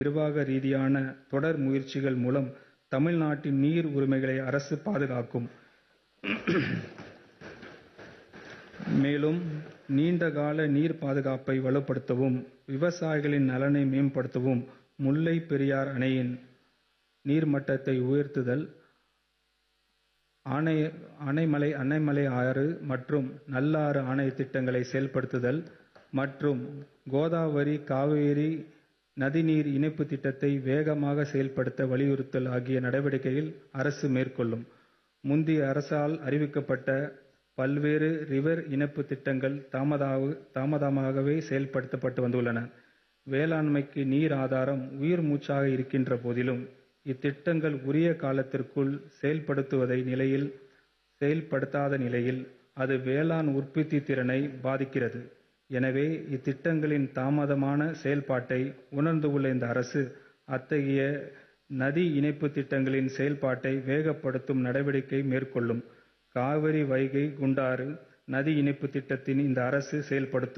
நிர்வாக ரீதியான தொடர் முயற்சிகள் மூலம் தமிழ்நாட்டின் நீர் உரிமைகளை அரசு பாதுகாக்கும். மேலும் நீண்டகால நீர் பாதுகாப்பை வலுப்படுத்தவும், விவசாயிகளின் நலனை மேம்படுத்தவும் முல்லை பெரியாறு அணையின் நீர்மட்டத்தை உயர்த்துதல், அணைமலை ஆறு மற்றும் நல்லாறு ஆணைய திட்டங்களை செயல்படுத்துதல் மற்றும் கோதாவரி, காவிரி நதிநீர் இணைப்பு திட்டத்தை வேகமாக செயல்படுத்த வலியுறுத்தல் ஆகிய நடவடிக்கைகளை அரசு மேற்கொள்ளும். முந்தைய அரசால் அறிவிக்கப்பட்ட பல்வேறு ரிவர் இணைப்பு திட்டங்கள் தாமதமாகவே செயல்படுத்தப்பட்டு வந்துள்ளன. வேளாண்மைக்கு நீர் ஆதாரம் உயிர் மூச்சாக இருக்கின்ற போதிலும், இத்திட்டங்கள் உரிய காலத்திற்குள் செயல்படுத்தாத நிலையில் அது வேளாண் உற்பத்தி திறனை பாதிக்கிறது. எனவே, இத்திட்டங்களின் தாமதமான செயல்பாட்டை உணர்ந்துள்ள இந்த அரசு, அத்தகைய நதி இணைப்பு திட்டங்களின் செயல்பாட்டை வேகப்படுத்தும் நடவடிக்கை மேற்கொள்ளும். காவிரி, வைகை, குண்டாறு நதி இணைப்பு திட்டத்தை இந்த அரசு செயல்படுத்தும்.